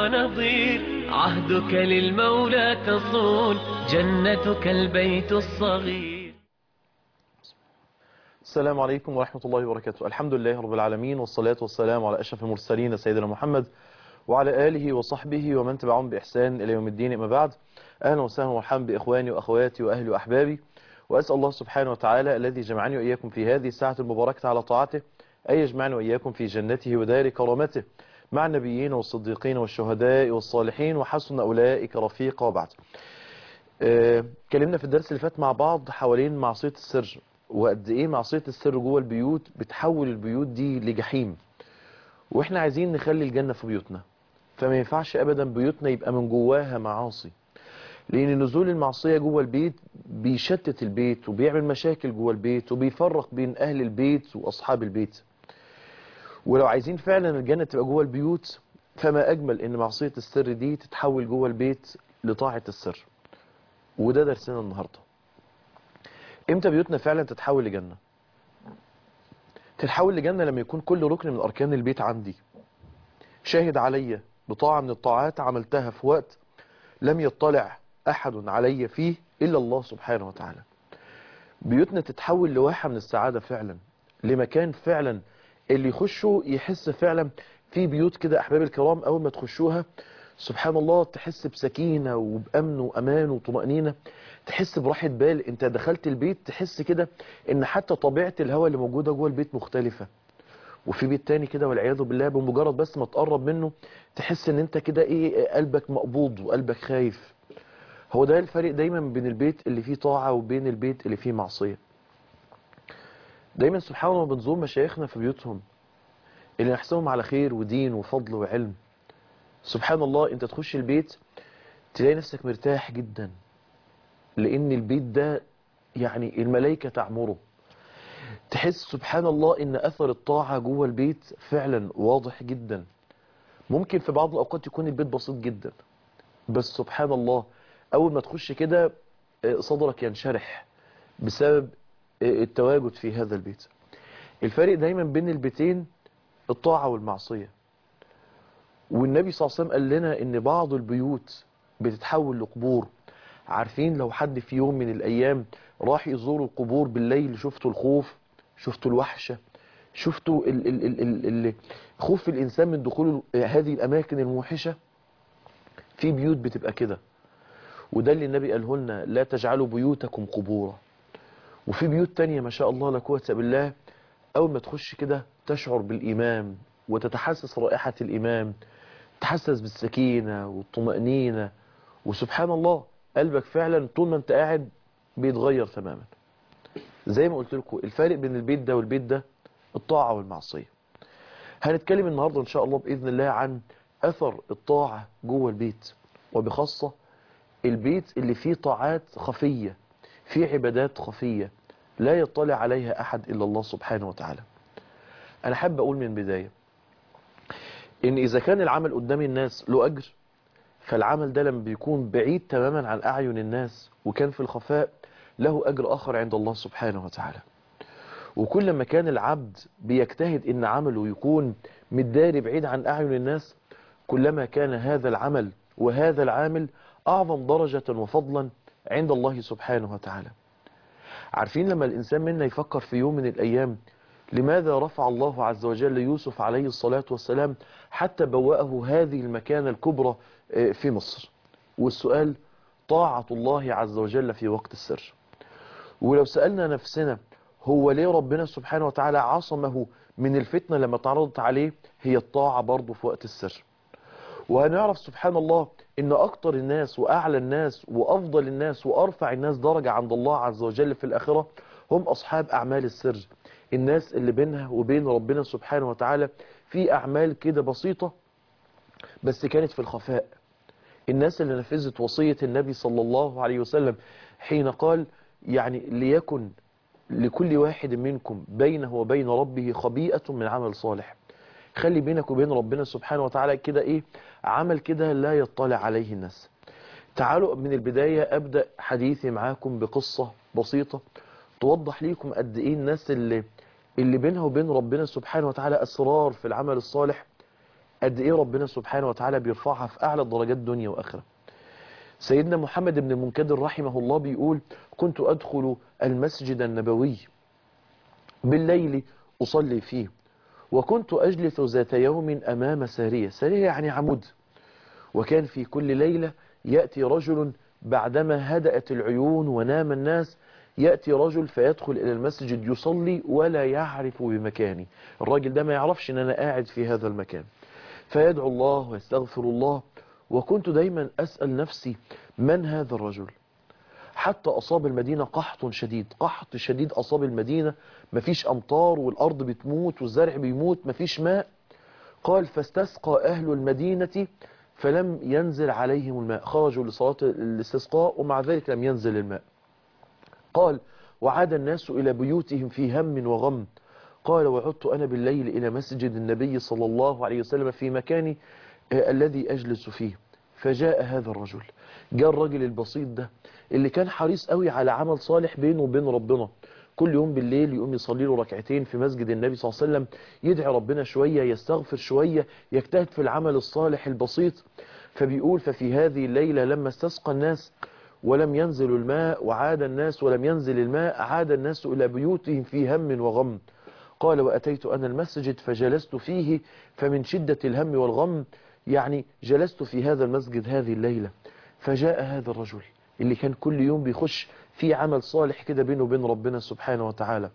ونظير عهدك للمولى تصون جنتك البيت الصغير السلام عليكم ورحمة الله وبركاته الحمد لله رب العالمين والصلاة والسلام على أشرف المرسلين سيدنا محمد وعلى آله وصحبه ومن تبعهم بإحسان إلى يوم الدين أما بعد أهلا وسهلا ومرحبا بإخواني وأخواتي وأهلي وأحبابي وأسأل الله سبحانه وتعالى الذي جمعني وإياكم في هذه الساعة المباركة على طاعته أن يجمعنا وإياكم في جنته ودار كرامته مع النبيين والصديقين والشهداء والصالحين وحسن أولئك رفيقا وبعد آه، كلمنا في الدرس اللي فات مع بعض حوالين معصية السر وقد ايه معصية السر جوه البيوت بتحول البيوت دي لجحيم واحنا عايزين نخلي الجنة في بيوتنا فما ينفعش ابدا بيوتنا يبقى من جواها معاصي لان نزول المعصية جوه البيت بيشتت البيت وبيعمل مشاكل جوه البيت وبيفرق بين اهل البيت واصحاب البيت ولو عايزين فعلا الجنة تبقى جوه البيوت فما اجمل ان معصية السر دي تتحول جوه البيت لطاعة السر وده درسنا النهاردة امتى بيوتنا فعلا تتحول لجنة تتحول لجنة لما يكون كل ركن من اركان البيت عندي شاهد عليا بطاعة من الطاعات عملتها في وقت لم يطلع احد علي فيه الا الله سبحانه وتعالى بيوتنا تتحول لواحة من السعادة فعلا لمكان فعلا اللي يخشوا يحس فعلا في بيوت كده احباب الكرام اول ما تخشوها سبحان الله تحس بسكينة وبأمن وأمان وطمأنينة تحس براحة بال انت دخلت البيت تحس كده ان حتى طبيعة الهواء اللي موجودة جوه البيت مختلفة وفي بيت تاني كده والعياذ بالله بمجرد بس ما تقرب منه تحس ان انت كده ايه قلبك مقبوض وقلبك خايف هو ده الفرق دايما بين البيت اللي فيه طاعة وبين البيت اللي فيه معصية دايما سبحان الله بنزور مشايخنا في بيوتهم اللي نحسهم على خير ودين وفضل وعلم سبحان الله انت تخش البيت تلاقي نفسك مرتاح جدا لان البيت ده يعني الملائكة تعمره تحس سبحان الله ان اثر الطاعة جوه البيت فعلا واضح جدا ممكن في بعض الاوقات يكون البيت بسيط جدا بس سبحان الله اول ما تخش كده صدرك ينشرح بسبب التواجد في هذا البيت الفرق دايما بين البيتين الطاعة والمعصية والنبي صلى الله عليه وسلم قال لنا ان بعض البيوت بتتحول لقبور عارفين لو حد في يوم من الايام راح يزور القبور بالليل شفتوا الخوف شفتوا الوحشة شفتوا ال ال ال ال ال خوف الانسان من دخول هذه الاماكن الموحشة في بيوت بتبقى كده وده اللي النبي قاله لنا لا تجعلوا بيوتكم قبورا وفي بيوت تانية ما شاء الله لا قوه بالله اول ما تخش كده تشعر بالايمان وتتحسس رائحة الإمام تحسس بالسكينة والطمأنينة وسبحان الله قلبك فعلا طول ما انت قاعد بيتغير تماما زي ما قلت لكم الفارق بين البيت ده والبيت ده الطاعة والمعصية هنتكلم النهاردة ان شاء الله بإذن الله عن أثر الطاعة جوه البيت وبخاصة البيت اللي فيه طاعات خفية فيه عبادات خفية لا يطلع عليها أحد إلا الله سبحانه وتعالى أنا حابب أقول من البداية ان اذا كان العمل قدام الناس له اجر فالعمل ده لما بيكون بعيد تماما عن اعين الناس وكان في الخفاء له اجر اخر عند الله سبحانه وتعالى وكل ما كان العبد بيجتهد ان عمله يكون متداري بعيد عن اعين الناس كلما كان هذا العمل وهذا العامل اعظم درجة وفضلا عند الله سبحانه وتعالى عارفين لما الانسان منا يفكر في يوم من الايام لماذا رفع الله عز وجل يوسف عليه الصلاة والسلام حتى بوأه هذه المكانة الكبرى في مصر والسؤال طاعة الله عز وجل في وقت السر ولو سألنا نفسنا هو ليه ربنا سبحانه وتعالى عصمه من الفتنة لما تعرضت عليه هي الطاعة برضه في وقت السر وهنعرف سبحان الله ان اكتر الناس واعلى الناس وافضل الناس وارفع الناس درجة عند الله عز وجل في الاخرة هم اصحاب اعمال السر الناس اللي بينها وبين ربنا سبحانه وتعالى في أعمال كده بسيطة بس كانت في الخفاء الناس اللي نفذت وصية النبي صلى الله عليه وسلم حين قال يعني ليكن لكل واحد منكم بينه وبين ربه خبيئة من عمل صالح خلي بينك وبين ربنا سبحانه وتعالى كده ايه عمل كده لا يطلع عليه الناس تعالوا من البداية أبدأ حديثي معاكم بقصة بسيطة توضح ليكم قد ايه الناس اللي اللي بينها وبين ربنا سبحانه وتعالى أسرار في العمل الصالح قد ايه ربنا سبحانه وتعالى بيرفعها في اعلى درجات دنيا واخره سيدنا محمد بن المنكدر رحمه الله بيقول كنت ادخل المسجد النبوي بالليل اصلي فيه وكنت اجلس ذات يوم امام سارية سارية يعني عمود وكان في كل ليلة يأتي رجل بعدما هدأت العيون ونام الناس يأتي رجل فيدخل إلى المسجد يصلي ولا يعرف بمكاني الراجل ده ما يعرفش أن أنا قاعد في هذا المكان فيدعو الله ويستغفر الله وكنت دايما أسأل نفسي من هذا الرجل حتى أصاب المدينة قحط شديد قحط شديد أصاب المدينة مفيش أمطار والأرض بتموت والزرع بيموت مفيش ماء قال فاستسقى أهل المدينة فلم ينزل عليهم الماء خرجوا لصلاة الاستسقاء ومع ذلك لم ينزل الماء قال وعاد الناس إلى بيوتهم في هم وغم قال وعدت أنا بالليل إلى مسجد النبي صلى الله عليه وسلم في مكاني آه، الذي أجلس فيه فجاء هذا الرجل جاء الرجل البسيط ده اللي كان حريص قوي على عمل صالح بينه وبين ربنا كل يوم بالليل يقوم يصلي له ركعتين في مسجد النبي صلى الله عليه وسلم يدعي ربنا شوية يستغفر شوية يجتهد في العمل الصالح البسيط فبيقول ففي هذه الليلة لما استسقى الناس ولم ينزل الماء وعاد الناس ولم ينزل الماء عاد الناس إلى بيوتهم في هم وغم قال وأتيت أنا المسجد فجلست فيه فمن شدة الهم والغم يعني جلست في هذا المسجد هذه الليلة فجاء هذا الرجل اللي كان كل يوم بيخش في عمل صالح كده بينه وبين ربنا سبحانه وتعالى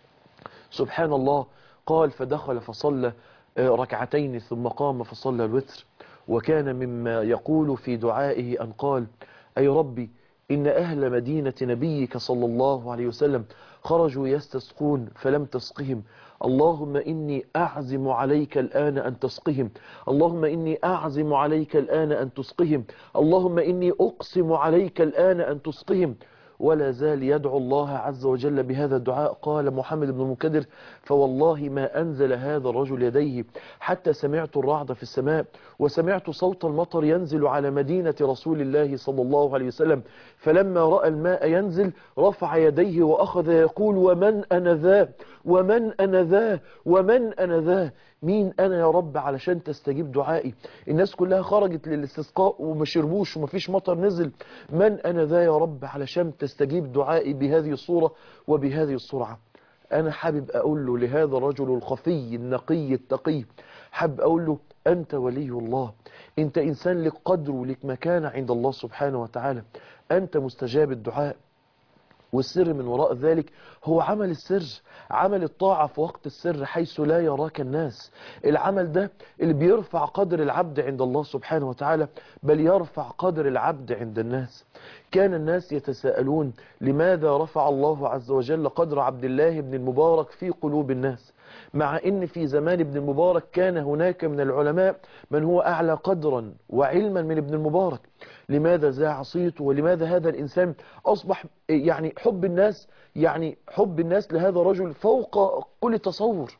سبحان الله قال فدخل فصلى آه، ركعتين ثم قام فصلى الوتر وكان مما يقول في دعائه أن قال أي ربي إن أهل مدينة نبيك صلى الله عليه وسلم خرجوا يستسقون فلم تسقهم اللهم إني أعزم عليك الآن أن تسقهم اللهم إني أعزم عليك الآن أن تسقهم اللهم إني أقسم عليك الآن أن تسقهم ولا زال يدعو الله عز وجل بهذا الدعاء قال محمد بن المكدر فوالله ما أنزل هذا الرجل يديه حتى سمعت الرعد في السماء وسمعت صوت المطر ينزل على مدينة رسول الله صلى الله عليه وسلم فلما رأى الماء ينزل رفع يديه وأخذ يقول ومن أنا ذا ومن أنا ذا ومن أنا ذا مين أنا يا رب علشان تستجيب دعائي الناس كلها خرجت للاستسقاء وما شربوش ومفيش مطر نزل من أنا ذا يا رب علشان تستجيب دعائي بهذه الصورة وبهذه السرعة أنا حابب أقول له لهذا الرجل الخفي النقي التقي حابب أقول له أنت ولي الله أنت إنسان لك قدر ولك مكانة عند الله سبحانه وتعالى أنت مستجاب الدعاء والسر من وراء ذلك هو عمل السر عمل الطاعة في وقت السر حيث لا يراك الناس العمل ده اللي بيرفع قدر العبد عند الله سبحانه وتعالى بل يرفع قدر العبد عند الناس كان الناس يتساءلون لماذا رفع الله عز وجل قدر عبد الله بن المبارك في قلوب الناس مع ان في زمان ابن المبارك كان هناك من العلماء من هو اعلى قدرا وعلما من ابن المبارك لماذا زاع صيته ولماذا هذا الانسان اصبح يعني حب الناس يعني حب الناس لهذا الرجل فوق كل تصور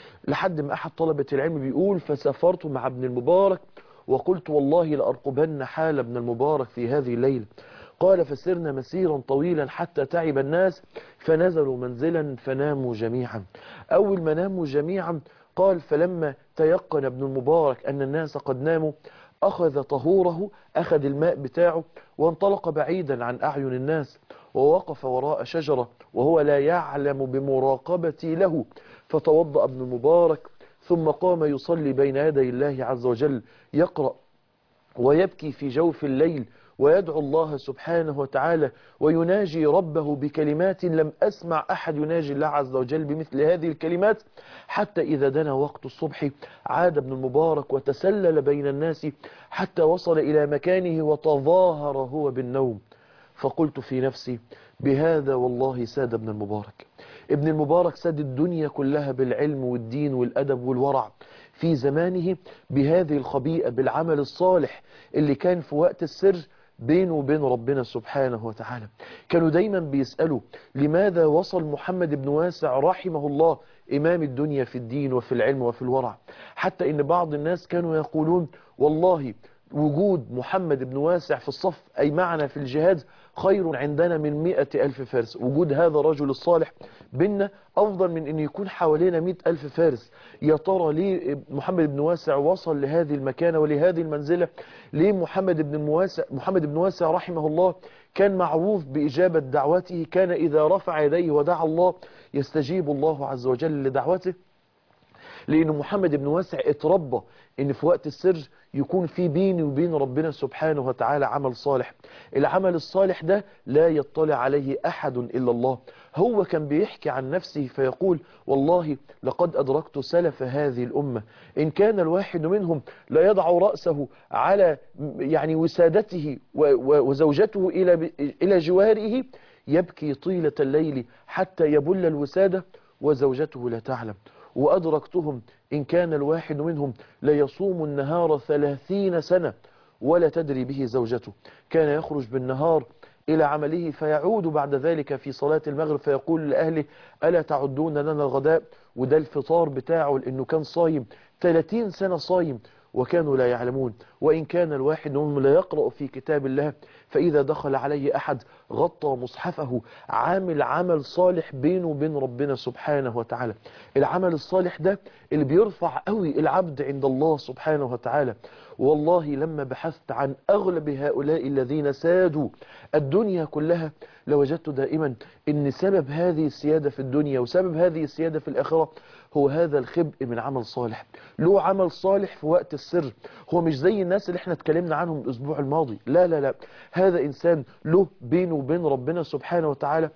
لحد ما احد طلبة العلم بيقول فسافرت مع ابن المبارك وقلت والله لأرقبن حال ابن المبارك في هذه الليلة قال فسرنا مسيرا طويلا حتى تعب الناس فنزلوا منزلا فناموا جميعا أول ما ناموا جميعا قال فلما تيقن ابن المبارك أن الناس قد ناموا أخذ طهوره أخذ الماء بتاعه وانطلق بعيدا عن أعين الناس ووقف وراء شجرة وهو لا يعلم بمراقبتي له فتوضأ ابن المبارك ثم قام يصلي بين يدي الله عز وجل يقرأ ويبكي في جوف الليل ويدعو الله سبحانه وتعالى ويناجي ربه بكلمات لم أسمع أحد يناجي الله عز وجل بمثل هذه الكلمات حتى إذا دنا وقت الصبح عاد ابن المبارك وتسلل بين الناس حتى وصل إلى مكانه وتظاهر هو بالنوم فقلت في نفسي بهذا والله ساد ابن المبارك ابن المبارك ساد الدنيا كلها بالعلم والدين والأدب والورع في زمانه بهذه الخبيئة بالعمل الصالح اللي كان في وقت السر بينه وبين ربنا سبحانه وتعالى كانوا دايما بيسألوا لماذا وصل محمد بن واسع رحمه الله إمام الدنيا في الدين وفي العلم وفي الورع حتى إن بعض الناس كانوا يقولون والله وجود محمد بن واسع في الصف أي معنا في الجهاد خير عندنا من مئة ألف فارس وجود هذا الرجل الصالح بينا أفضل من أن يكون حوالينا مئة ألف فارس يا ترى ليه محمد بن واسع وصل لهذه المكانة ولهذه المنزلة ليه محمد بن مواسع محمد بن واسع رحمه الله كان معروف بإجابة دعوته كان إذا رفع يديه ودعا الله يستجيب الله عز وجل لدعوته لأن محمد بن واسع اتربى ان في وقت السر يكون في بيني وبين ربنا سبحانه وتعالى عمل صالح العمل الصالح ده لا يطلع عليه أحد إلا الله هو كان بيحكي عن نفسه فيقول والله لقد أدركت سلف هذه الأمة إن كان الواحد منهم لا يضع رأسه على يعني وسادته وزوجته إلى إلى جواره يبكي طيلة الليل حتى يبل الوسادة وزوجته لا تعلم وأدركتهم إن كان الواحد منهم ليصوم النهار ثلاثين سنة ولا تدري به زوجته كان يخرج بالنهار إلى عمله فيعود بعد ذلك في صلاة المغرب فيقول لأهله ألا تعدون لنا الغداء وده الفطار بتاعه لأنه كان صايم 30 سنة صايم وكانوا لا يعلمون وإن كان الواحد منهم لا يقرأ في كتاب الله فإذا دخل عليه أحد غطى مصحفه عامل عمل صالح بينه وبين ربنا سبحانه وتعالى العمل الصالح ده اللي بيرفع قوي العبد عند الله سبحانه وتعالى والله لما بحثت عن أغلب هؤلاء الذين سادوا الدنيا كلها لوجدت دائما ان سبب هذه السيادة في الدنيا وسبب هذه السيادة في الآخرة هو هذا الخبء من عمل صالح له عمل صالح في وقت السر هو مش زي الناس اللي احنا اتكلمنا عنهم الأسبوع الماضي لا لا لا هذا إنسان له بينه وبين ربنا سبحانه وتعالى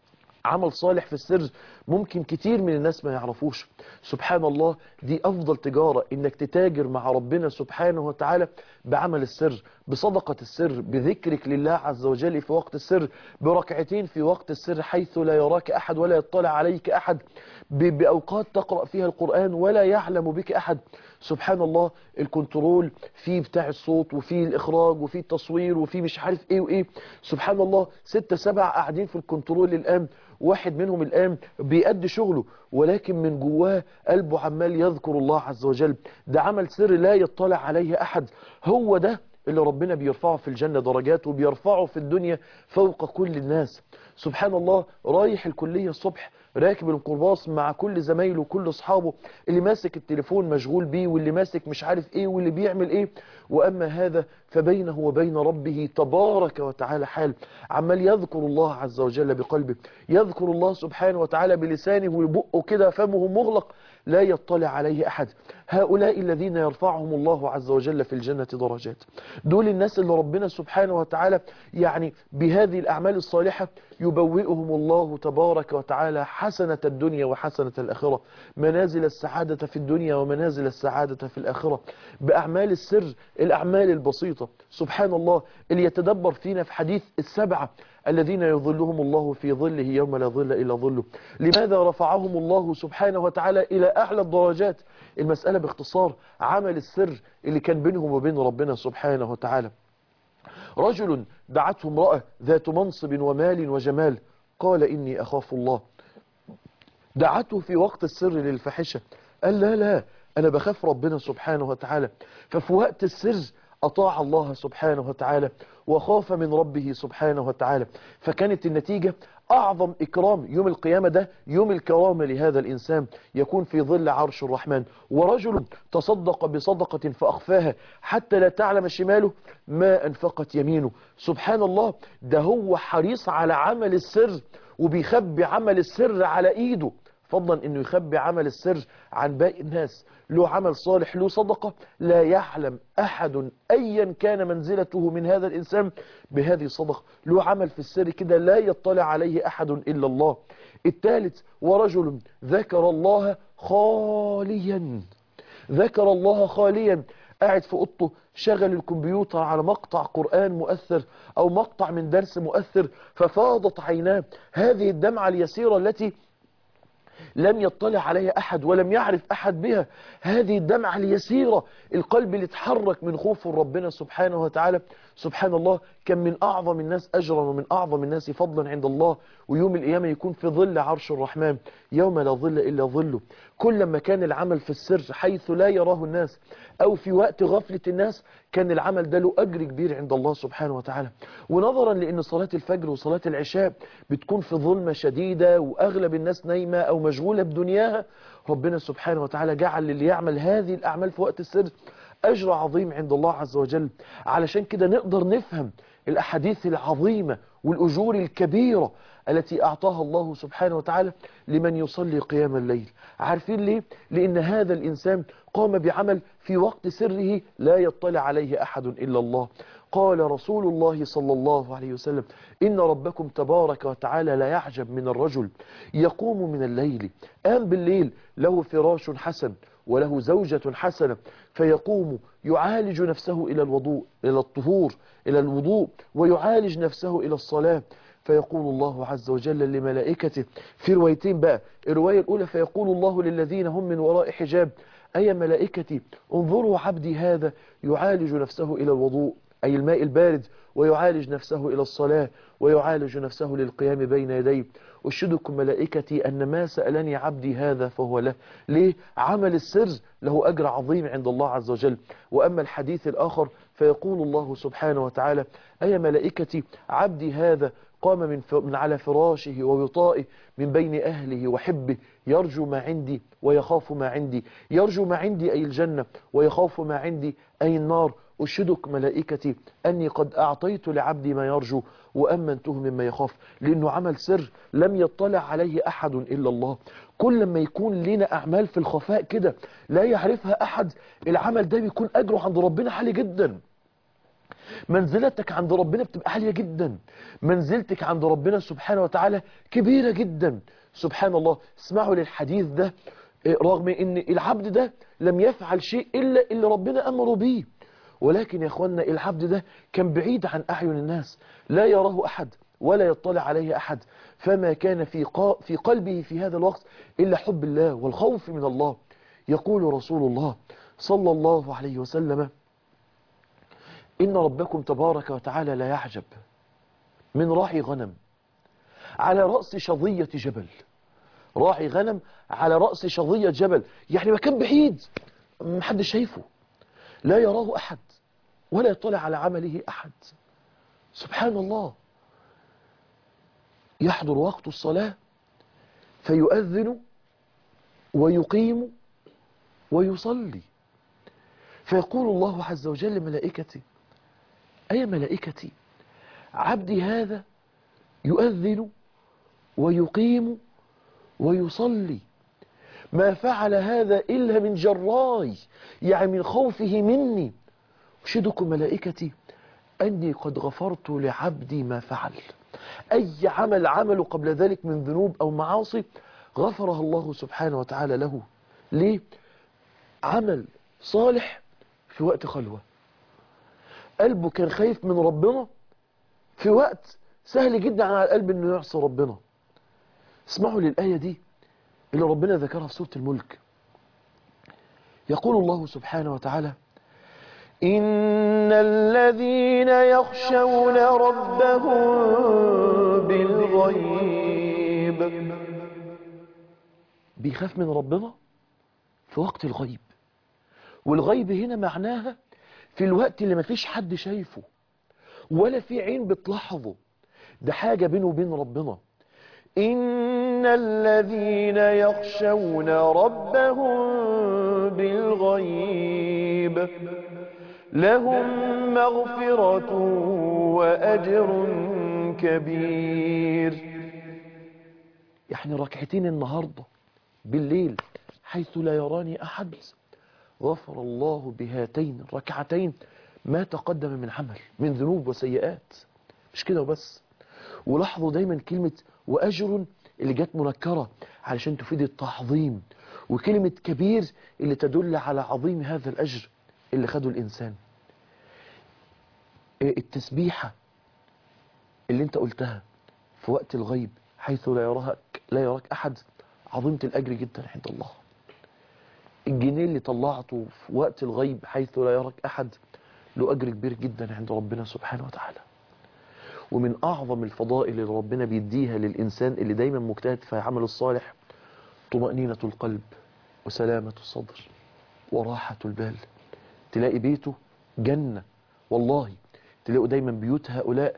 عمل صالح في السر ممكن كتير من الناس ما يعرفوش سبحان الله دي أفضل تجارة إنك تتاجر مع ربنا سبحانه وتعالى بعمل السر بصدقة السر بذكرك لله عز وجل في وقت السر بركعتين في وقت السر حيث لا يراك أحد ولا يطلع عليك أحد بأوقات تقرأ فيها القرآن ولا يعلم بك أحد سبحان الله الكنترول فيه بتاع الصوت وفيه الإخراج وفيه التصوير وفيه مش عارف إيه وإيه سبحان الله ستة سبع قاعدين في الكنترول الآن واحد منهم الآن بيأدي شغله ولكن من جواه قلبه عمال يذكر الله عز وجل ده عمل سر لا يطلع عليه أحد هو ده اللي ربنا بيرفعه في الجنة درجات وبيرفعه في الدنيا فوق كل الناس سبحان الله رايح الكلية الصبح راكب القرباص مع كل زمايله وكل اصحابه اللي ماسك التليفون مشغول بيه واللي ماسك مش عارف ايه واللي بيعمل ايه واما هذا فبينه وبين ربه تبارك وتعالى حال عمال يذكر الله عز وجل بقلبه يذكر الله سبحانه وتعالى بلسانه وبقه كده فمه مغلق لا يطلع عليه أحد هؤلاء الذين يرفعهم الله عز وجل في الجنة درجات دول الناس اللي ربنا سبحانه وتعالى يعني بهذه الأعمال الصالحة يبوئهم الله تبارك وتعالى حسنة الدنيا وحسنة الآخرة منازل السعادة في الدنيا ومنازل السعادة في الآخرة بأعمال السر الأعمال البسيطة سبحان الله اللي يتدبر فينا في حديث السبعة الذين يظلهم الله في ظله يوم لا ظل إلا ظله لماذا رفعهم الله سبحانه وتعالى إلى أعلى الدرجات المسألة باختصار عمل السر اللي كان بينهم وبين ربنا سبحانه وتعالى رجل دعته امرأة ذات منصب ومال وجمال قال إني أخاف الله دعته في وقت السر للفحشة قال لا لا أنا بخاف ربنا سبحانه وتعالى ففي وقت السر أطاع الله سبحانه وتعالى وخاف من ربه سبحانه وتعالى فكانت النتيجة أعظم إكرام يوم القيامة ده يوم الكرامة لهذا الإنسان يكون في ظل عرش الرحمن ورجل تصدق بصدقة فأخفاها حتى لا تعلم شماله ما أنفقت يمينه سبحان الله ده هو حريص على عمل السر وبيخبي عمل السر على إيده فضلا انه يخبي عمل السر عن باقي الناس له عمل صالح له صدقة لا يعلم احد ايا كان منزلته من هذا الانسان بهذه الصدقة له عمل في السر كده لا يطلع عليه احد الا الله الثالث ورجل ذكر الله خاليا ذكر الله خاليا قاعد في اوضته شغل الكمبيوتر على مقطع قرآن مؤثر او مقطع من درس مؤثر ففاضت عيناه هذه الدمعة اليسيرة التي لم يطلع عليها أحد ولم يعرف أحد بها هذه الدمعة اليسيرة القلب اللي اتحرك من خوف ربنا سبحانه وتعالى سبحان الله كان من أعظم الناس أجرا ومن أعظم الناس فضلا عند الله ويوم القيامة يكون في ظل عرش الرحمن يوم لا ظل إلا ظله كل ما كان العمل في السر حيث لا يراه الناس أو في وقت غفلة الناس كان العمل ده له أجر كبير عند الله سبحانه وتعالى ونظرا لأن صلاة الفجر وصلاة العشاء بتكون في ظلمة شديدة وأغلب الناس نايمة أو مشغولة بدنياها ربنا سبحانه وتعالى جعل للي يعمل هذه الأعمال في وقت السر أجر عظيم عند الله عز وجل علشان كده نقدر نفهم الأحاديث العظيمة والأجور الكبيرة التي أعطاها الله سبحانه وتعالى لمن يصلي قيام الليل عارفين ليه؟ لأن هذا الإنسان قام بعمل في وقت سره لا يطلع عليه أحد إلا الله قال رسول الله صلى الله عليه وسلم إن ربكم تبارك وتعالى لا يعجب من الرجل يقوم من الليل قام بالليل له فراش حسن وله زوجة حسنة فيقوم يعالج نفسه إلى الوضوء إلى الطهور إلى الوضوء ويعالج نفسه إلى الصلاة فيقول الله عز وجل لملائكته في روايتين بقى الرواية الأولى فيقول الله للذين هم من وراء حجاب أي ملائكتي انظروا عبدي هذا يعالج نفسه إلى الوضوء أي الماء البارد ويعالج نفسه إلى الصلاة ويعالج نفسه للقيام بين يديه أشهدكم ملائكتي أن ما سألني عبدي هذا فهو له ليه عمل السر له أجر عظيم عند الله عز وجل وأما الحديث الآخر فيقول الله سبحانه وتعالى أي ملائكتي عبدي هذا قام من, من على فراشه ووطائه من بين أهله وحبه يرجو ما عندي ويخاف ما عندي يرجو ما عندي أي الجنة ويخاف ما عندي أي النار أشهدك ملائكتي أني قد أعطيت لعبدي ما يرجو وأمنته مما يخاف لأنه عمل سر لم يطلع عليه أحد إلا الله كل ما يكون لنا أعمال في الخفاء كده لا يعرفها أحد العمل ده بيكون أجره عند ربنا عالي جدا منزلتك عند ربنا بتبقى عالية جدا منزلتك عند ربنا سبحانه وتعالى كبيرة جدا سبحان الله اسمعوا للحديث ده رغم ان العبد ده لم يفعل شيء إلا اللي ربنا أمره به ولكن يا اخوانا العبد ده كان بعيد عن أعين الناس لا يراه أحد ولا يطلع عليه أحد فما كان في, في قلبه في هذا الوقت إلا حب الله والخوف من الله يقول رسول الله صلى الله عليه وسلم إن ربكم تبارك وتعالى لا يعجب من راعي غنم على رأس شظية جبل راعي غنم على رأس شظية جبل يعني مكان بعيد محدش شايفه لا يراه أحد ولا يطلع على عمله أحد سبحان الله يحضر وقت الصلاة فيؤذن ويقيم ويصلي فيقول الله عز وجل لملائكته أي ملائكتي عبدي هذا يؤذن ويقيم ويصلي ما فعل هذا إلا من جراي يعني من خوفه مني أشهدكم ملائكتي أني قد غفرت لعبدي ما فعل أي عمل عمله قبل ذلك من ذنوب أو معاصي غفرها الله سبحانه وتعالى له ليه؟ عمل صالح في وقت خلوة قلبه كان خايف من ربنا في وقت سهل جدا على القلب انه يعصي ربنا اسمعوا للآية دي اللي ربنا ذكرها في سورة الملك يقول الله سبحانه وتعالى إن الذين يخشون ربهم بالغيب بيخاف من ربنا في وقت الغيب والغيب هنا معناها في الوقت اللي مفيش حد شايفه ولا في عين بتلاحظه ده حاجة بينه وبين ربنا إن الذين يخشون ربهم بالغيب لهم مغفرة وأجر كبير يعني ركعتين النهاردة بالليل حيث لا يراني أحد غفر الله بهاتين الركعتين ما تقدم من عمل من ذنوب وسيئات مش كده وبس ولاحظوا دايما كلمة وأجر اللي جت منكرة علشان تفيد التعظيم وكلمة كبير اللي تدل على عظيم هذا الأجر اللي خده الإنسان التسبيحة اللي انت قلتها في وقت الغيب حيث لا يراك لا يراك أحد عظيمة الأجر جدا عند الله الجنيه اللي طلعته في وقت الغيب حيث لا يراك أحد له أجر كبير جدا عند ربنا سبحانه وتعالى ومن أعظم الفضائل اللي ربنا بيديها للإنسان اللي دايما مجتهد في عمل الصالح طمأنينة القلب وسلامة الصدر وراحة البال تلاقي بيته جنة والله تلاقوا دايما بيوت هؤلاء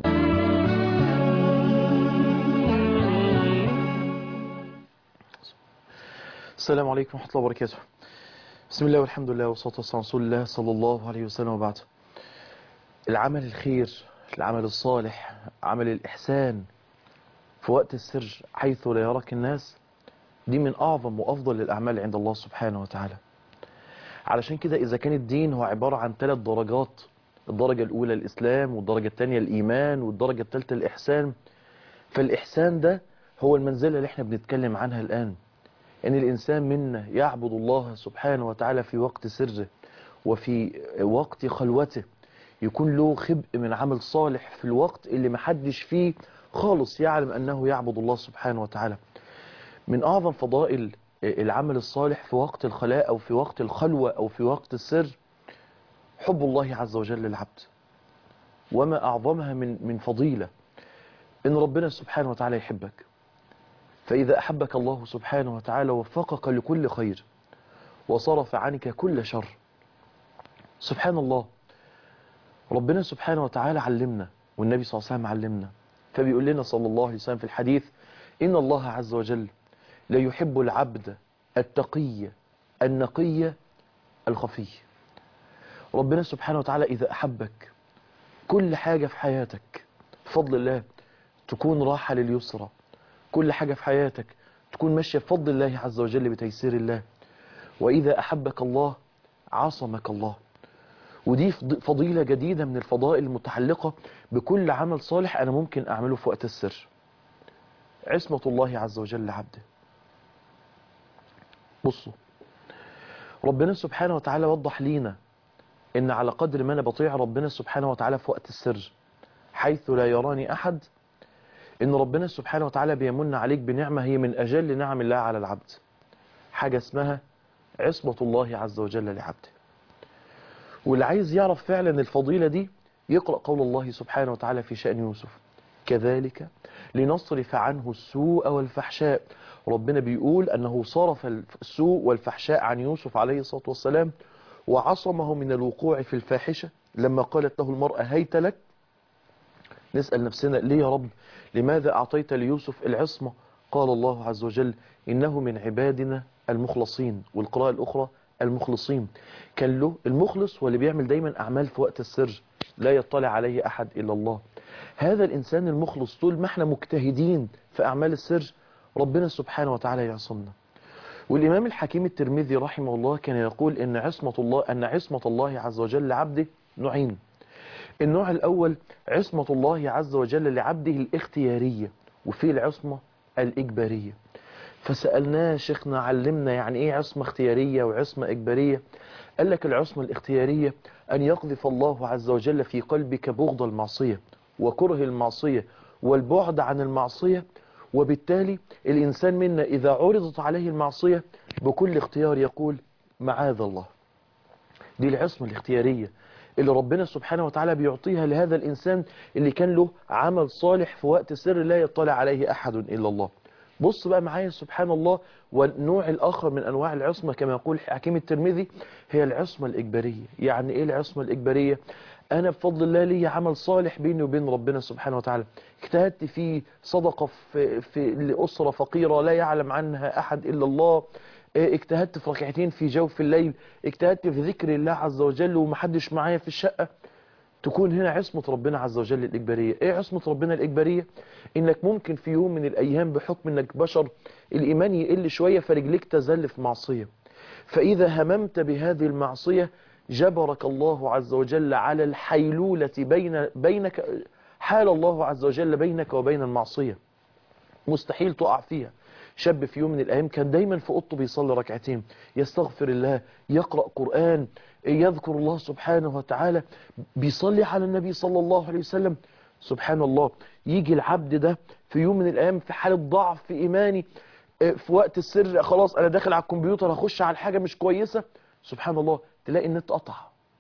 السلام عليكم ورحمة الله وبركاته بسم الله والحمد لله والصلاة والسلام على رسول الله صلى الله عليه وسلم وبعد العمل الخير العمل الصالح عمل الإحسان في وقت السر حيث لا يراك الناس دي من أعظم وأفضل الأعمال عند الله سبحانه وتعالى علشان كده إذا كان الدين هو عبارة عن ثلاث درجات الدرجة الأولى الإسلام والدرجة الثانية الإيمان والدرجة الثالثة الإحسان فالإحسان ده هو المنزلة اللي احنا بنتكلم عنها الآن ان الانسان منا يعبد الله سبحانه وتعالى في وقت سره وفي وقت خلوته يكون له خبء من عمل صالح في الوقت اللي محدش فيه خالص يعلم انه يعبد الله سبحانه وتعالى من اعظم فضائل العمل الصالح في وقت الخلاء او في وقت الخلوة او في وقت السر حب الله عز وجل للعبد وما اعظمها من من فضيلة ان ربنا سبحانه وتعالى يحبك فإذا أحبك الله سبحانه وتعالى وفقك لكل خير وصرف عنك كل شر سبحان الله ربنا سبحانه وتعالى علمنا والنبي صلى الله عليه وسلم علمنا فبيقول لنا صلى الله عليه وسلم في الحديث إن الله عز وجل لا يحب العبد التقي النقي الخفي ربنا سبحانه وتعالى إذا أحبك كل حاجة في حياتك بفضل الله تكون راحة لليسرى كل حاجة في حياتك تكون ماشية بفضل الله عز وجل بتيسير الله وإذا أحبك الله عصمك الله ودي فضيلة جديدة من الفضائل المتعلقة بكل عمل صالح أنا ممكن أعمله في وقت السر عصمة الله عز وجل عبده بصوا ربنا سبحانه وتعالى وضح لينا إن على قدر ما أنا بطيع ربنا سبحانه وتعالى في وقت السر حيث لا يراني أحد ان ربنا سبحانه وتعالى بيمن عليك بنعمة هي من اجل نعم الله على العبد حاجة اسمها عصمة الله عز وجل لعبده واللي عايز يعرف فعلا الفضيلة دي يقرأ قول الله سبحانه وتعالى في شأن يوسف كذلك لنصرف عنه السوء والفحشاء ربنا بيقول أنه صرف السوء والفحشاء عن يوسف عليه الصلاة والسلام وعصمه من الوقوع في الفاحشة لما قالت له المرأة هيت لك نسأل نفسنا ليه يا رب لماذا أعطيت ليوسف العصمة قال الله عز وجل إنه من عبادنا المخلصين والقراءة الأخرى المخلصين كان له المخلص واللي بيعمل دايما أعمال في وقت السر لا يطلع عليه أحد إلا الله هذا الإنسان المخلص طول ما احنا مجتهدين في أعمال السر ربنا سبحانه وتعالى يعصمنا والإمام الحكيم الترمذي رحمه الله كان يقول إن عصمة الله أن عصمة الله عز وجل لعبده نوعين النوع الأول عصمة الله عز وجل لعبده الاختيارية وفي العصمة الإجبارية فسألناه شيخنا علمنا يعني إيه عصمة اختيارية وعصمة إجبارية قال لك العصمة الاختيارية أن يقذف الله عز وجل في قلبك بغض المعصية وكره المعصية والبعد عن المعصية وبالتالي الإنسان منا إذا عرضت عليه المعصية بكل اختيار يقول معاذ الله دي العصمة الاختيارية اللي ربنا سبحانه وتعالى بيعطيها لهذا الإنسان اللي كان له عمل صالح في وقت سر لا يطلع عليه أحد إلا الله بص بقى معايا سبحان الله والنوع الآخر من أنواع العصمة كما يقول حكيم الترمذي هي العصمة الإجبارية يعني إيه العصمة الإجبارية أنا بفضل الله لي عمل صالح بيني وبين ربنا سبحانه وتعالى اجتهدت في صدقة في, في لأسرة فقيرة لا يعلم عنها أحد إلا الله اجتهدت في ركعتين في جوف الليل اجتهدت في ذكر الله عز وجل ومحدش معايا في الشقة تكون هنا عصمة ربنا عز وجل الإجبارية ايه عصمة ربنا الإجبارية انك ممكن في يوم من الأيام بحكم انك بشر الإيمان يقل شوية فرجلك تزل في معصية فإذا هممت بهذه المعصية جبرك الله عز وجل على الحيلولة بين بينك حال الله عز وجل بينك وبين المعصية مستحيل تقع فيها شاب في يوم من الأيام كان دايما في أوضته بيصلي ركعتين يستغفر الله يقرأ قرآن يذكر الله سبحانه وتعالى بيصلي على النبي صلى الله عليه وسلم سبحان الله يجي العبد ده في يوم من الأيام في حالة ضعف في إيماني في وقت السر خلاص أنا داخل على الكمبيوتر هخش على حاجة مش كويسة سبحان الله تلاقي النت قطع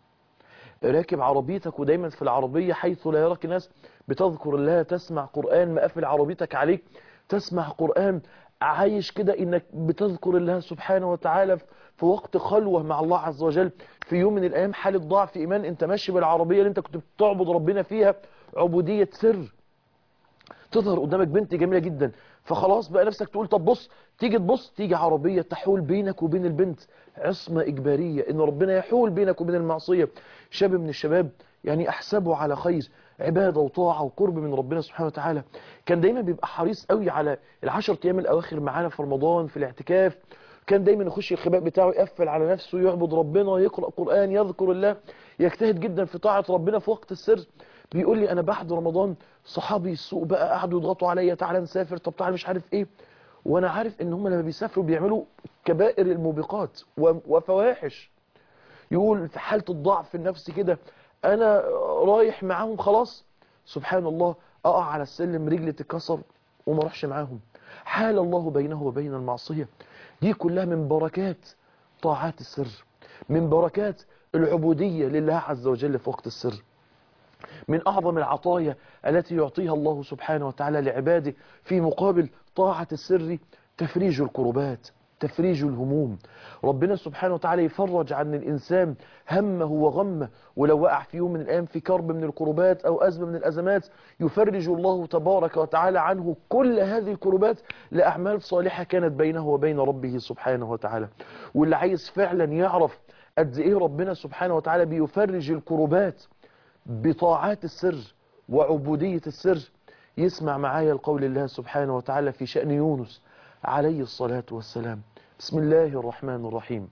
راكب عربيتك ودايما في العربية حيث لا يراك الناس بتذكر الله تسمع قرآن مقفل عربيتك عليك تسمع قرآن عايش كده انك بتذكر الله سبحانه وتعالى في وقت خلوة مع الله عز وجل في يوم من الايام حالة ضعف ايمان انت ماشي بالعربية اللي انت كنت بتعبد ربنا فيها عبودية سر تظهر قدامك بنت جميلة جدا فخلاص بقى نفسك تقول طب بص تيجي تبص تيجي عربية تحول بينك وبين البنت عصمة إجبارية إن ربنا يحول بينك وبين المعصية شاب من الشباب يعني أحسبه على خير عبادة وطاعة وقرب من ربنا سبحانه وتعالى كان دايما بيبقى حريص قوي على العشر أيام الأواخر معانا في رمضان في الاعتكاف كان دايما يخش الخباء بتاعه يقفل على نفسه يعبد ربنا يقرأ قرآن يذكر الله يجتهد جدا في طاعة ربنا في وقت السر بيقول لي انا بعد رمضان صحابي السوق بقى قعدوا يضغطوا عليا تعالى نسافر طب تعالى مش عارف ايه وانا عارف ان هم لما بيسافروا بيعملوا كبائر الموبقات و- وفواحش يقول في حالة الضعف النفسي كده انا رايح معاهم خلاص سبحان الله اقع على السلم رجلي تتكسر وما اروحش معاهم حال الله بينه وبين المعصية دي كلها من بركات طاعات السر من بركات العبودية لله عز وجل في وقت السر من أعظم العطايا التي يعطيها الله سبحانه وتعالى لعباده في مقابل طاعة السر تفريج الكربات تفريج الهموم ربنا سبحانه وتعالى يفرج عن الإنسان همه وغمه ولو وقع في يوم من الأيام في كرب من الكربات أو أزمة من الأزمات يفرج الله تبارك وتعالى عنه كل هذه الكربات لأعمال صالحة كانت بينه وبين ربه سبحانه وتعالى واللي عايز فعلا يعرف قد إيه ربنا سبحانه وتعالى بيفرج الكربات بطاعات السر وعبودية السر يسمع معايا القول الله سبحانه وتعالى في شأن يونس عليه الصلاة والسلام بسم الله الرحمن الرحيم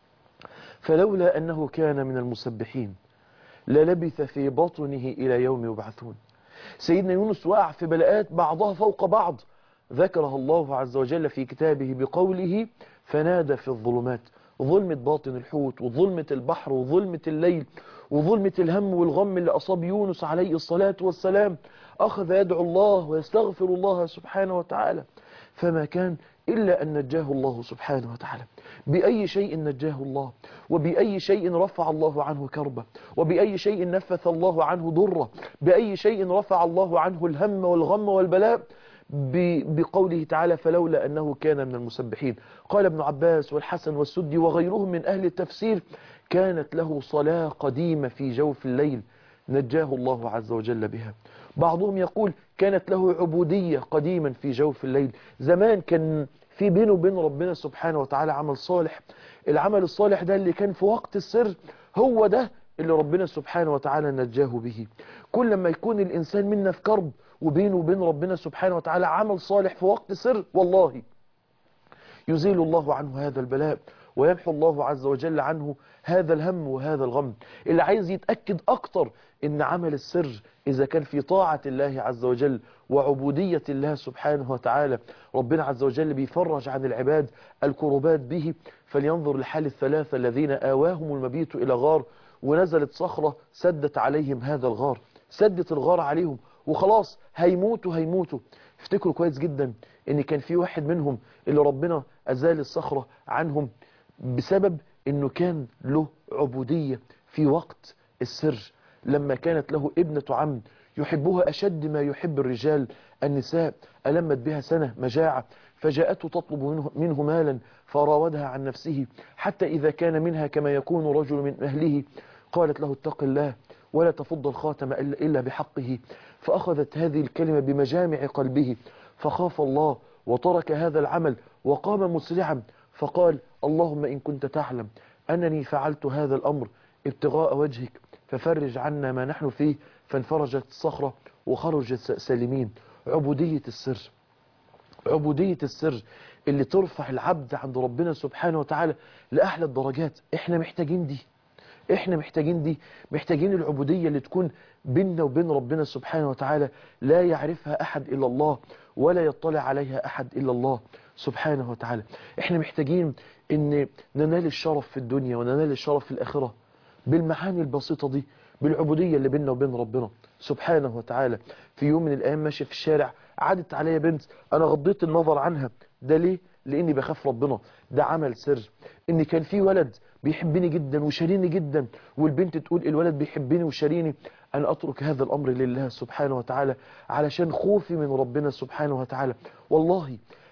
فلولا أنه كان من المسبحين للبث في بطنه إلى يوم يبعثون سيدنا يونس وقع في بلاءات بعضها فوق بعض ذكرها الله عز وجل في كتابه بقوله فنادى في الظلمات ظلمة باطن الحوت وظلمة البحر وظلمة الليل وظلمة الهم والغم اللي أصاب يونس عليه الصلاة والسلام أخذ يدعو الله ويستغفر الله سبحانه وتعالى فما كان إلا أن نجاه الله سبحانه وتعالى بأي شيء نجاه الله وبأي شيء رفع الله عنه كربة وبأي شيء نفث الله عنه ضرة بأي شيء رفع الله عنه الهم والغم والبلاء ب- بقوله تعالى فلولا أنه كان من المسبحين قال ابن عباس والحسن والسدي وغيرهم من أهل التفسير كانت له صلاة قديمة في جوف الليل نجاه الله عز وجل بها بعضهم يقول كانت له عبودية قديما في جوف الليل زمان كان في بينه وبين ربنا سبحانه وتعالى عمل صالح العمل الصالح ده اللي كان في وقت السر هو ده اللي ربنا سبحانه وتعالى نجاه به كل ما يكون الإنسان منا في كرب وبينه وبين ربنا سبحانه وتعالى عمل صالح في وقت سر والله يزيل الله عنه هذا البلاء ويمحو الله عز وجل عنه هذا الهم وهذا الغم اللي عايز يتأكد أكتر إن عمل السر إذا كان في طاعة الله عز وجل وعبودية الله سبحانه وتعالى ربنا عز وجل بيفرج عن العباد الكربات به فلينظر لحال الثلاثة الذين آواهم المبيت إلى غار ونزلت صخرة سدت عليهم هذا الغار سدت الغار عليهم وخلاص هيموتوا هيموتوا افتكروا كويس جدا ان كان في واحد منهم اللي ربنا ازال الصخرة عنهم بسبب انه كان له عبودية في وقت السر لما كانت له ابنة عم يحبها أشد ما يحب الرجال النساء ألمت بها سنة مجاعة فجاءته تطلب منه, منه مالا فراودها عن نفسه حتى إذا كان منها كما يكون رجل من أهله قالت له اتق الله ولا تفض الخاتم إلا إلا بحقه فأخذت هذه الكلمة بمجامع قلبه فخاف الله وترك هذا العمل وقام مسرعا فقال اللهم إن كنت تعلم أنني فعلت هذا الأمر ابتغاء وجهك ففرج عنا ما نحن فيه فانفرجت الصخرة وخرجت سالمين عبودية السر عبودية السر اللي ترفع العبد عند ربنا سبحانه وتعالى لأحلى الدرجات احنا محتاجين دي احنا محتاجين دي محتاجين العبودية اللي تكون بيننا وبين ربنا سبحانه وتعالى لا يعرفها أحد إلا الله ولا يطلع عليها أحد إلا الله سبحانه وتعالى احنا محتاجين ان ننال الشرف في الدنيا وننال الشرف في الآخرة بالمعاني البسيطة دي بالعبودية اللي بيننا وبين ربنا سبحانه وتعالى في يوم من الأيام ماشي في الشارع عادت عليا بنت أنا غضيت النظر عنها ده ليه؟ لأني بخاف ربنا ده عمل سر إن كان في ولد بيحبني جدا وشاريني جدا والبنت تقول الولد بيحبني وشاريني أنا أترك هذا الأمر لله سبحانه وتعالى علشان خوفي من ربنا سبحانه وتعالى والله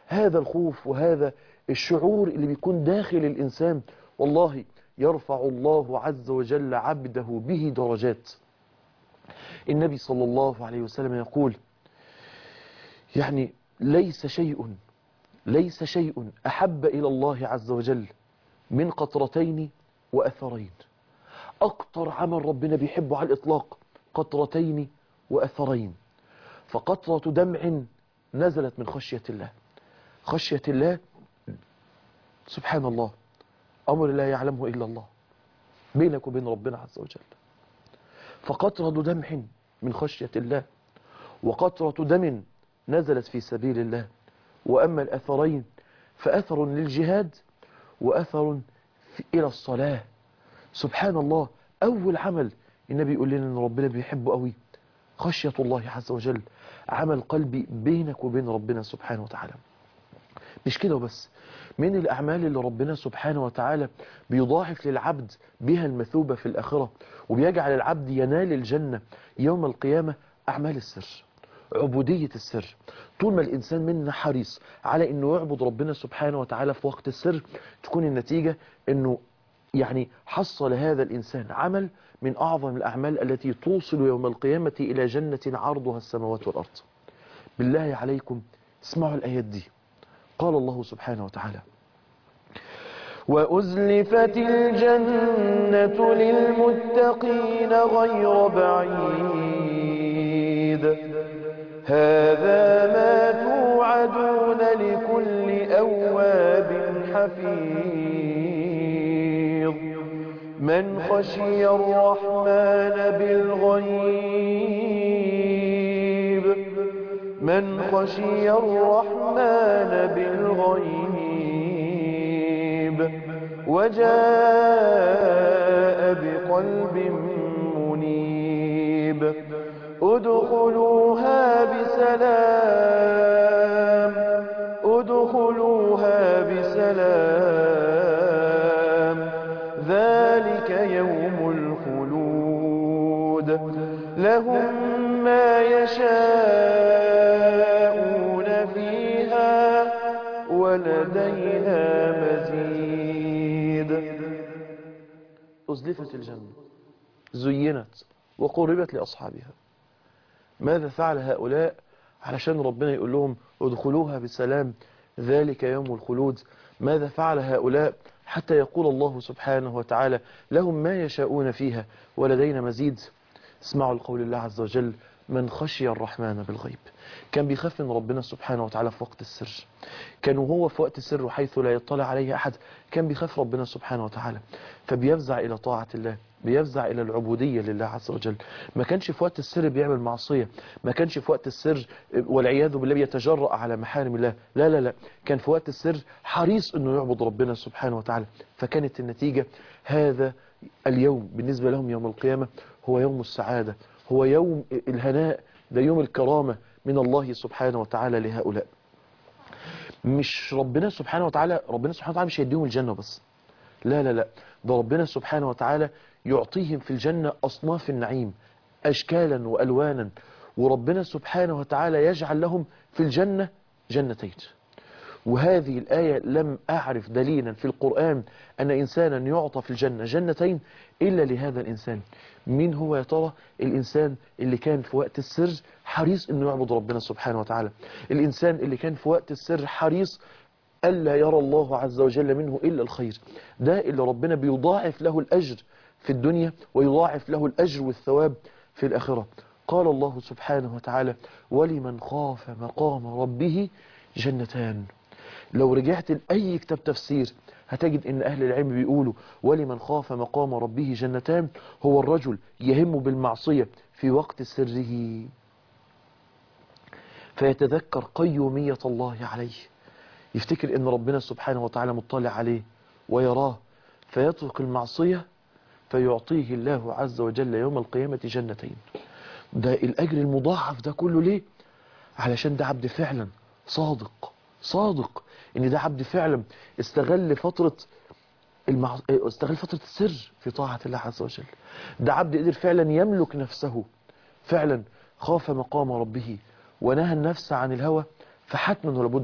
هذا الخوف وهذا الشعور اللي بيكون داخل الإنسان والله يرفع الله عز وجل عبده به درجات النبي صلى الله عليه وسلم يقول يعني ليس شيء ليس شيء أحب إلى الله عز وجل من قطرتين وأثرين أكتر عمل ربنا بيحبه على الإطلاق قطرتين وأثرين فقطرة دمع نزلت من خشية الله خشية الله سبحان الله أمر لا يعلمه إلا الله بينك وبين ربنا عز وجل فقطرة دمع من خشية الله وقطرة دم نزلت في سبيل الله وأما الأثرين فأثر للجهاد وأثر في إلى الصلاة سبحان الله أول عمل النبي يقول لنا أن ربنا بيحبه قوي خشية الله عز وجل عمل قلبي بينك وبين ربنا سبحانه وتعالى مش كده وبس من الأعمال اللي ربنا سبحانه وتعالى بيضاعف للعبد بها المثوبة في الآخرة وبيجعل العبد ينال الجنة يوم القيامة أعمال السر عبودية السر طول ما الإنسان منا حريص على أنه يعبد ربنا سبحانه وتعالى في وقت السر تكون النتيجة أنه يعني حصل هذا الإنسان عمل من أعظم الأعمال التي توصل يوم القيامة إلى جنة عرضها السماوات والأرض بالله عليكم اسمعوا الآيات دي قال الله سبحانه وتعالى وأزلفت الجنة للمتقين غير بعيد هذا ما توعدون لكل أواب حفيظ من خشي الرحمن بالغيب من خشي الرحمن بالغيب وجاء بقلب منيب ادخلوها بسلام ادخلوها بسلام ذلك يوم الخلود لهم ما يشاءون فيها ولدينا مزيد أزلفت الجنة زينت وقربت لأصحابها ماذا فعل هؤلاء علشان ربنا يقول لهم ادخلوها بسلام ذلك يوم الخلود ماذا فعل هؤلاء حتى يقول الله سبحانه وتعالى لهم ما يشاءون فيها ولدينا مزيد اسمعوا القول الله عز وجل من خشي الرحمن بالغيب كان بيخاف من ربنا سبحانه وتعالى في وقت السر كان وهو في وقت السر حيث لا يطلع عليه أحد كان بيخاف ربنا سبحانه وتعالى فبيفزع إلى طاعة الله بيفزع إلى العبودية لله عز وجل ما كانش في وقت السر بيعمل معصية ما كانش في وقت السر والعياذ بالله بيتجرأ على محارم الله لا لا لا كان في وقت السر حريص أنه يعبد ربنا سبحانه وتعالى فكانت النتيجة هذا اليوم بالنسبة لهم يوم القيامة هو يوم السعادة هو يوم الهناء ده يوم الكرامة من الله سبحانه وتعالى لهؤلاء مش ربنا سبحانه وتعالى ربنا سبحانه وتعالى مش هيديهم الجنة بس لا لا لا ده ربنا سبحانه وتعالى يعطيهم في الجنة أصناف النعيم أشكالا وألوانا وربنا سبحانه وتعالى يجعل لهم في الجنة جنتين وهذه الآية لم أعرف دليلا في القرآن أن إنسانا يعطى في الجنة جنتين إلا لهذا الإنسان مين هو يا ترى الإنسان اللي كان في وقت السر حريص أنه يعبد ربنا سبحانه وتعالى الإنسان اللي كان في وقت السر حريص ألا يرى الله عز وجل منه إلا الخير ده اللي ربنا بيضاعف له الأجر في الدنيا ويضاعف له الأجر والثواب في الآخرة قال الله سبحانه وتعالى ولمن خاف مقام ربه جنتان لو رجعت لأي كتاب تفسير هتجد ان اهل العلم بيقولوا ولمن خاف مقام ربه جنتان هو الرجل يهم بالمعصية في وقت سره فيتذكر قيومية الله عليه يفتكر ان ربنا سبحانه وتعالى مطلع عليه ويراه فيترك المعصية فيعطيه الله عز وجل يوم القيامة جنتين ده الأجر المضاعف ده كله ليه علشان ده عبد فعلا صادق صادق ان ده عبد فعلا استغل فترة المع... استغل فترة السر في طاعة الله عز وجل ده عبد قدر فعلا يملك نفسه فعلا خاف مقام ربه ونهى النفس عن الهوى فحتما ولابد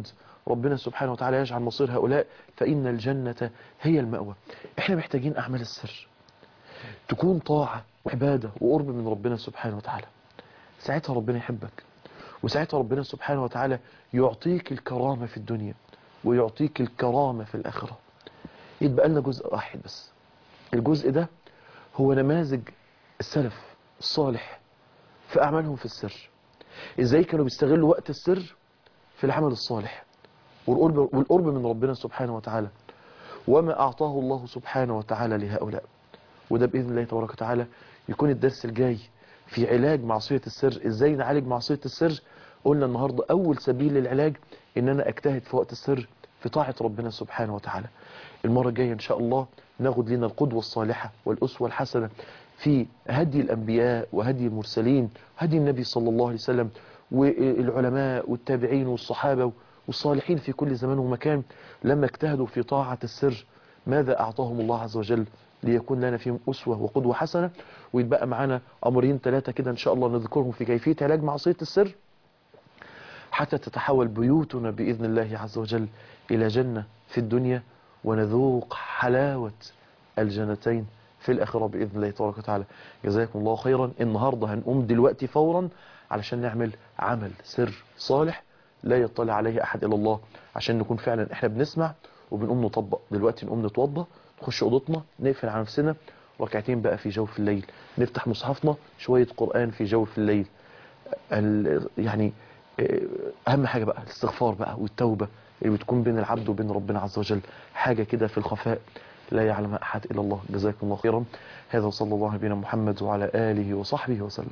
ربنا سبحانه وتعالى يجعل مصير هؤلاء فإن الجنة هي المأوى احنا محتاجين أعمال السر تكون طاعة وعبادة وقرب من ربنا سبحانه وتعالى ساعتها ربنا يحبك وساعتها ربنا سبحانه وتعالى يعطيك الكرامة في الدنيا ويعطيك الكرامة في الآخرة يتبقى لنا جزء واحد بس الجزء ده هو نماذج السلف الصالح في أعمالهم في السر إزاي كانوا بيستغلوا وقت السر في العمل الصالح والقرب, والقرب من ربنا سبحانه وتعالى وما أعطاه الله سبحانه وتعالى لهؤلاء وده بإذن الله تبارك وتعالى يكون الدرس الجاي في علاج معصية السر إزاي نعالج معصية السر قلنا النهاردة أول سبيل للعلاج إن أنا أجتهد في وقت السر في طاعة ربنا سبحانه وتعالى المرة الجاية إن شاء الله ناخد لنا القدوة الصالحة والأسوة الحسنة في هدي الأنبياء وهدي المرسلين هدي النبي صلى الله عليه وسلم والعلماء والتابعين والصحابة والصالحين في كل زمان ومكان لما اجتهدوا في طاعة السر ماذا أعطاهم الله عز وجل ليكون لنا فيهم أسوة وقدوة حسنة ويتبقى معنا أمرين ثلاثة كده إن شاء الله نذكرهم في كيفية علاج معصية السر حتى تتحول بيوتنا بإذن الله عز وجل إلى جنة في الدنيا ونذوق حلاوة الجنتين في الآخرة بإذن الله تبارك وتعالى جزاكم الله خيرا النهاردة هنقوم دلوقتي فورا علشان نعمل عمل سر صالح لا يطلع عليه أحد إلا الله عشان نكون فعلا إحنا بنسمع وبنقوم نطبق دلوقتي نقوم نتوضى نخش أوضتنا نقفل على نفسنا ركعتين بقى في جوف الليل نفتح مصحفنا شوية قرآن في جوف الليل ال- يعني آه، أهم حاجة بقى الاستغفار بقى والتوبة اللي بتكون بين العبد وبين ربنا عز وجل حاجة كده في الخفاء لا يعلم أحد إلا الله جزاكم الله خيرا هذا وصلى الله على نبينا محمد وعلى آله وصحبه وسلم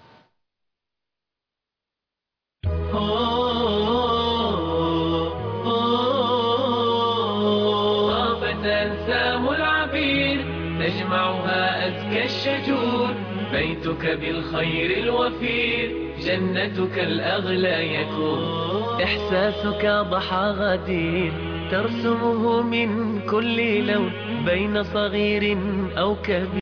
طافت أنسام العبير تجمعها أزكى الشجور بيتك بالخير الوفير جنتك الأغلى يكون إحساسك ضحى غدير ترسمه من كل لون بين صغير أو كبير